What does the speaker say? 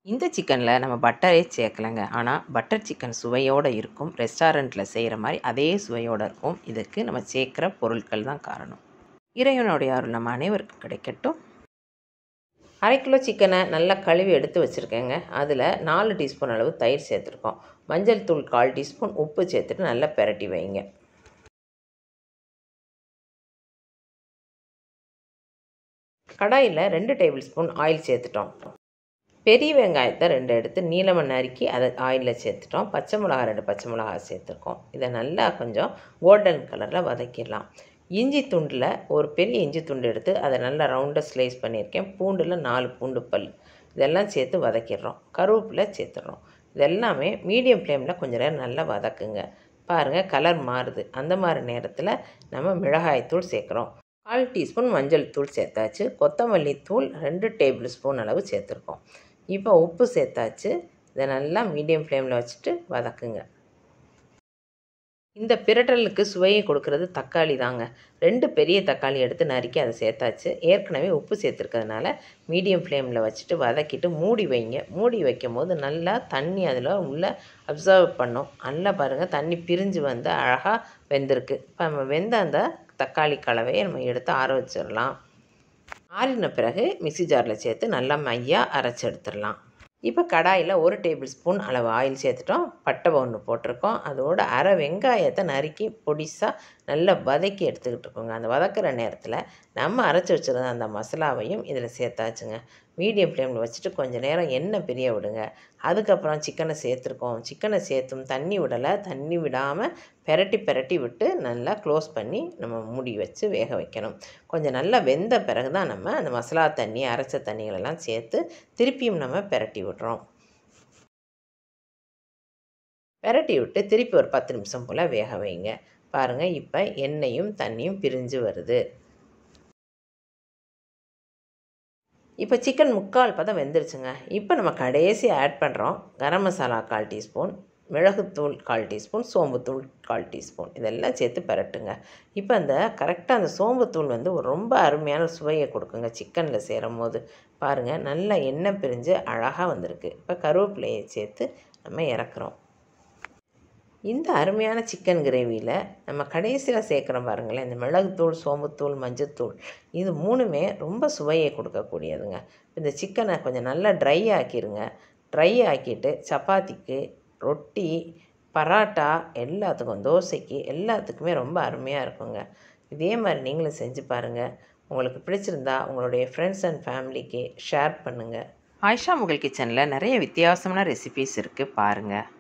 இந்த சிக்கனில் நம்ம பட்டரே சேர்க்கலைங்க ஆனால் பட்டர் சிக்கன் சுவையோடு இருக்கும் ரெஸ்டாரண்ட்டில் செய்கிற மாதிரி அதே சுவையோடு இருக்கும் இதுக்கு நம்ம சேர்க்குற பொருட்கள் தான் காரணம் இறைவனுடைய அருள் நம்ம அனைவருக்கும் கிடைக்கட்டும் அரை கிலோ சிக்கனை நல்லா கழுவி எடுத்து வச்சுருக்கேங்க அதில் நாலு டீஸ்பூன் அளவு தயிர் சேர்த்துருக்கோம் மஞ்சள் தூள் கால் டீஸ்பூன் உப்பு சேர்த்துட்டு நல்லா பெரட்டி வைங்க கடாயில் ரெண்டு டேபிள் ஸ்பூன் ஆயில் சேர்த்துட்டோம் பெரிய வெங்காயத்தை ரெண்டு எடுத்து நீளமாக நறுக்கி அதை ஆயிலில் சேர்த்துட்டோம் பச்சை மிளகா ரெண்டு பச்சை மிளகா சேர்த்துருக்கோம் இதை நல்லா கொஞ்சம் கோல்டன் கலரில் வதக்கிடலாம் இஞ்சி துண்டில் ஒரு பெரிய இஞ்சி துண்டு எடுத்து அதை நல்லா ரவுண்டாக ஸ்லைஸ் பண்ணியிருக்கேன் பூண்டில் நாலு பூண்டு பல் இதெல்லாம் சேர்த்து வதக்கிடுறோம் கருவேப்பிலை சேர்த்துடுறோம் இதெல்லாமே மீடியம் ஃப்ளேமில் கொஞ்சம் நேரம் நல்லா வதக்குங்க பாருங்கள் கலர் மாறுது அந்த மாதிரி நேரத்தில் நம்ம மிளகாய்த்தூள் சேர்க்குறோம் கால் டீஸ்பூன் மஞ்சள் தூள் சேர்த்தாச்சு கொத்தமல்லி தூள் ரெண்டு டேபிள் ஸ்பூன் அளவு சேர்த்துருக்கோம் இப்போ உப்பு சேர்த்தாச்சு இதை நல்லா மீடியம் ஃப்ளேமில் வச்சுட்டு வதக்குங்க இந்த பிரட்டலுக்கு சுவையை கொடுக்கறது தக்காளி தாங்க ரெண்டு பெரிய தக்காளி எடுத்து நறுக்கி அதை சேர்த்தாச்சு ஏற்கனவே உப்பு சேர்த்துருக்கிறதுனால மீடியம் ஃப்ளேமில் வச்சுட்டு வதக்கிட்டு மூடி வைங்க மூடி வைக்கும் போது நல்லா தண்ணி அதில் உள்ளே அப்சர்வ் பண்ணும் நல்லா பாருங்கள் தண்ணி பிரிஞ்சு வந்து அழகாக வெந்திருக்கு இப்போ நம்ம வெந்த அந்த தக்காளி கலவையை நம்ம எடுத்து ஆற வச்சிடலாம் ஆறின பிறகு மிக்சி ஜாரில் சேர்த்து நல்லா மையாக அரைச்சி எடுத்துடலாம் இப்போ கடாயில் ஒரு டேபிள் ஸ்பூன் அளவு ஆயில் சேர்த்துட்டோம் பட்டை ஒன்று போட்டிருக்கோம் அதோட அரை வெங்காயத்தை நறுக்கி பொடிசாக நல்லா வதக்கி எடுத்துக்கிட்டு இருக்கோங்க அந்த வதக்கிற நேரத்தில் நம்ம அரைச்சி வச்சுருந்த அந்த மசாலாவையும் இதில் சேர்த்தாச்சுங்க மீடியம் ஃப்ளேமில் வச்சுட்டு கொஞ்சம் நேரம் எண்ணெய் பிரிய விடுங்க அதுக்கப்புறம் சிக்கனை சேர்த்துருக்கோம் சிக்கனை சேர்த்தும் தண்ணி விடலை தண்ணி விடாமல் பெரட்டி பெரட்டி விட்டு நல்லா க்ளோஸ் பண்ணி நம்ம மூடி வச்சு வேக வைக்கணும் கொஞ்சம் நல்லா வெந்த பிறகு தான் நம்ம அந்த மசாலா தண்ணி அரைச்ச தண்ணிகளெல்லாம் சேர்த்து திருப்பியும் நம்ம பெரட்டி விடுறோம் பெரட்டி விட்டு திருப்பி ஒரு பத்து நிமிஷம் போல் வேக வைங்க பாருங்கள் இப்போ எண்ணெயும் தண்ணியும் பிரிஞ்சு வருது இப்போ சிக்கன் முக்கால் பதம் வெந்துருச்சுங்க இப்போ நம்ம கடைசி ஆட் பண்ணுறோம் கரம் மசாலா கால் டீஸ்பூன் மிளகுத்தூள் கால் டீஸ்பூன் சோம்புத்தூள் கால் டீஸ்பூன் இதெல்லாம் சேர்த்து பரட்டுங்க இப்போ அந்த கரெக்டாக அந்த சோம்புத்தூள் வந்து ஒரு ரொம்ப அருமையான சுவையை கொடுக்குங்க சிக்கனில் சேரும் போது பாருங்கள் நல்லா எண்ணெய் பிரிஞ்சு அழகாக வந்திருக்கு இப்போ கருவேப்பிலையை சேர்த்து நம்ம இறக்குறோம் இந்த அருமையான சிக்கன் கிரேவியில் நம்ம கடைசியில் சேர்க்குறோம் பாருங்களேன் இந்த மிளகுத்தூள் சோம்புத்தூள் மஞ்சத்தூள் இது மூணுமே ரொம்ப சுவையை கொடுக்கக்கூடியதுங்க இந்த சிக்கனை கொஞ்சம் நல்லா ட்ரை ஆக்கிடுங்க ட்ரை ஆக்கிட்டு சப்பாத்திக்கு ரொட்டி பராட்டா எல்லாத்துக்கும் தோசைக்கு எல்லாத்துக்குமே ரொம்ப அருமையாக இருக்குங்க இதே மாதிரி நீங்களும் செஞ்சு பாருங்கள் உங்களுக்கு பிடிச்சிருந்தா உங்களுடைய ஃப்ரெண்ட்ஸ் அண்ட் ஃபேமிலிக்கு ஷேர் பண்ணுங்கள் ஆயிஷா முகல் கிச்சனில் நிறைய வித்தியாசமான ரெசிபீஸ் இருக்குது பாருங்கள்